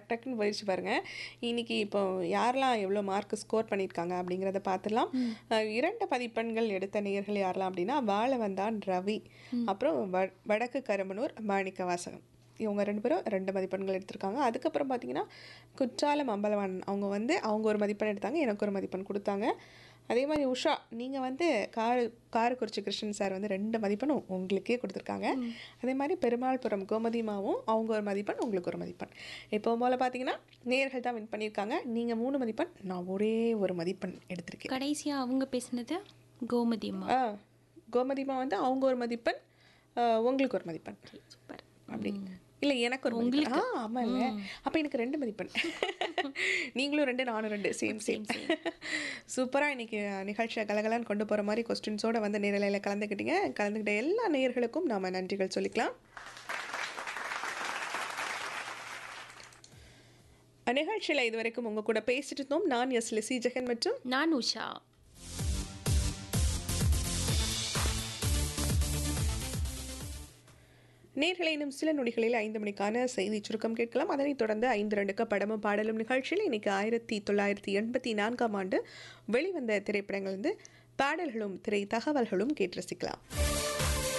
டக் டக்குன்னு போயிடுச்சு பாருங்க இன்னைக்கு இப்போ யாரெல்லாம் எவ்வளோ மார்க் ஸ்கோர் பண்ணியிருக்காங்க அப்படிங்கிறத பார்த்துடலாம் அஹ் இரண்டு மதிப்பெண்கள் எடுத்த நேயர்கள் யாரெல்லாம் அப்படின்னா வாழவந்தான் ரவி அப்புறம் வ வடக்கு கருமனூர் மாணிக்க வாசகம் இவங்க ரெண்டு பேரும் ரெண்டு மதிப்பெண்கள் எடுத்திருக்காங்க அதுக்கப்புறம் பார்த்தீங்கன்னா குற்றாலம் அம்பலவாணன் அவங்க வந்து அவங்க ஒரு மதிப்பெண் எடுத்தாங்க எனக்கு ஒரு மதிப்பெண் கொடுத்தாங்க அதே மாதிரி உஷா நீங்கள் வந்து காரு காரக்குறிச்சி கிருஷ்ணன் சார் வந்து ரெண்டு மதிப்பெண்ணும் உங்களுக்கே கொடுத்துருக்காங்க அதே மாதிரி பெருமாள்புரம் கோமதிமாவும் அவங்க ஒரு மதிப்பெண் உங்களுக்கு ஒரு மதிப்பெண் எப்பவும் போல் பார்த்தீங்கன்னா நேர்கள் தான் வின் பண்ணியிருக்காங்க நீங்கள் மூணு மதிப்பெண் நான் ஒரே ஒரு மதிப்பெண் எடுத்திருக்கேன் கடைசியா அவங்க பேசுனது கோமதி அம்மா ஆ கோமதிமா வந்து அவங்க ஒரு மதிப்பெண் ஆ, உங்களுக்கு ஒரு மதிப்பெண் சூப்பர் அப்படி இல்லை எனக்கு ஒரு மதிப்பெண் ஆ ஆமாம் இல்லை அப்போ எனக்கு ரெண்டு மதிப்பெண் நீங்களும் ரெண்டு நானும் ரெண்டு சேம் சேம் சூப்பராக இன்னைக்கு நிகழ்ச்சியை கலகலன்னு கொண்டு போகிற மாதிரி கொஸ்டின்ஸோட வந்து நேரலையில் கலந்துக்கிட்டீங்க கலந்துக்கிட்ட எல்லா நேயர்களுக்கும் நாம நன்றிகள் சொல்லிக்கலாம் நிகழ்ச்சியில் இதுவரைக்கும் உங்கள் கூட பேசிட்டு இருந்தோம் நான் எஸ் லெசி ஜெகன் மற்றும் நான் உஷா நேர்களை இன்னும் சில நொடிகளில் ஐந்து மணிக்கான செய்தி சுருக்கம் கேட்கலாம் அதனைத் தொடர்ந்து ஐந்து ரெண்டுக்கு படமும் பாடலும் நிகழ்ச்சியில் இன்னைக்கு ஆயிரத்தி தொள்ளாயிரத்தி எண்பத்தி நான்காம் ஆண்டு வெளிவந்த திரைப்படங்களிலிருந்து பாடல்களும் திரை தகவல்களும் கேட்டு ரசிக்கலாம்